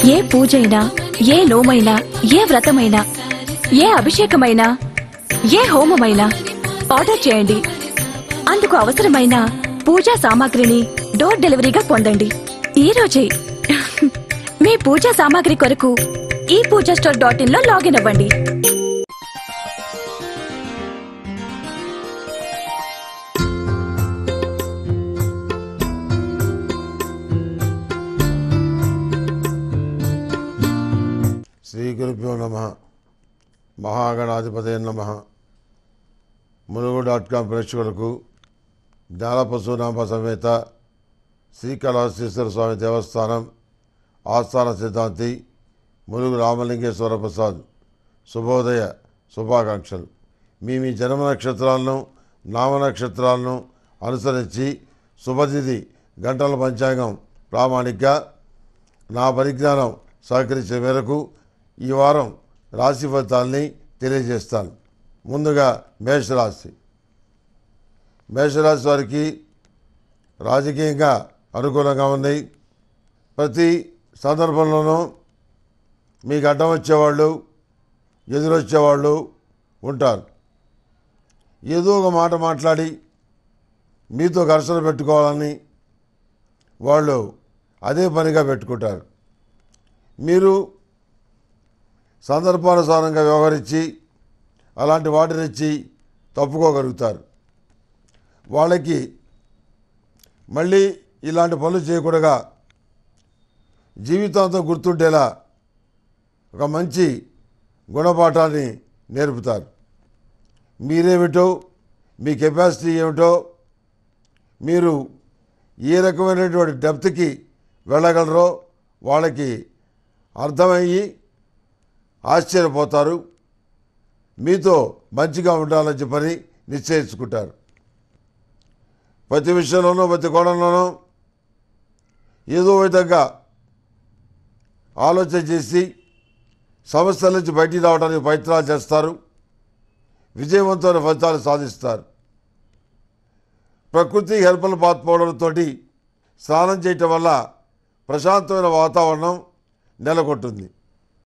ఏ పూజైనా ఏ నోమైనా ఏ వ్రతమైనా ఏ అభిషేకమైనా ఏ హోమమైనా ఆర్డర్ చేయండి అందుకు అవసరమైన పూజా సామాగ్రిని డోర్ డెలివరీగా పొందండి ఈ రోజే మీ పూజా సామాగ్రి కొరకు ఈ పూజా స్టోర్ డాట్ ఇన్ లో లాగిన్ అవ్వండి శ్రీ గురుభ్యో నమ మహాగణాధిపతే నమ ములుగు డాట్ కామ్ ప్రేక్షకులకు జ్ఞానపశునామ సమేత శ్రీకళాశ్రీశ్వర స్వామి దేవస్థానం ఆస్థాన సిద్ధాంతి ములుగు రామలింగేశ్వర ప్రసాద్ శుభోదయ శుభాకాంక్షలు మీ మీ జన్మ నక్షత్రాలను నామ నక్షత్రాలను అనుసరించి శుభతిథి గంటల పంచాంగం ప్రామాణిక నా పరిజ్ఞానం సహకరించే మేరకు ఈ వారం రాశి ఫలితాల్ని తెలియజేస్తాను ముందుగా మేషరాశి మేషరాశి వారికి రాజకీయంగా అనుకూలంగా ఉంది ప్రతి సందర్భంలోనూ మీకు అడ్డం వచ్చేవాళ్ళు ఎదురొచ్చేవాళ్ళు ఉంటారు ఏదో ఒక మాట మాట్లాడి మీతో ఘర్షణ పెట్టుకోవాలని వాళ్ళు అదే పనిగా పెట్టుకుంటారు మీరు సందర్భానుసారంగా వ్యవహరించి అలాంటి వాటినిచ్చి తప్పుకోగలుగుతారు వాళ్ళకి మళ్ళీ ఇలాంటి పనులు చేయకూడగా జీవితాంతం గుర్తుండేలా ఒక మంచి గుణపాఠాన్ని నేర్పుతారు మీరేమిటో మీ కెపాసిటీ ఏమిటో మీరు ఏ రకమైనటువంటి డెప్త్కి వెళ్ళగలరో వాళ్ళకి అర్థమయ్యి ఆశ్చర్యపోతారు మీతో మంచిగా ఉండాలని చెప్పని నిశ్చయించుకుంటారు ప్రతి విషయంలోనూ ప్రతి కోణంలోనూ ఏదో విధంగా ఆలోచన చేసి సమస్యల నుంచి బయటికి రావడానికి ప్రయత్నాలు చేస్తారు విజయవంతమైన ఫలితాలు సాధిస్తారు ప్రకృతి హెల్పలు పాత్పోవడంతో స్నానం చేయటం వల్ల ప్రశాంతమైన వాతావరణం నెలకొంటుంది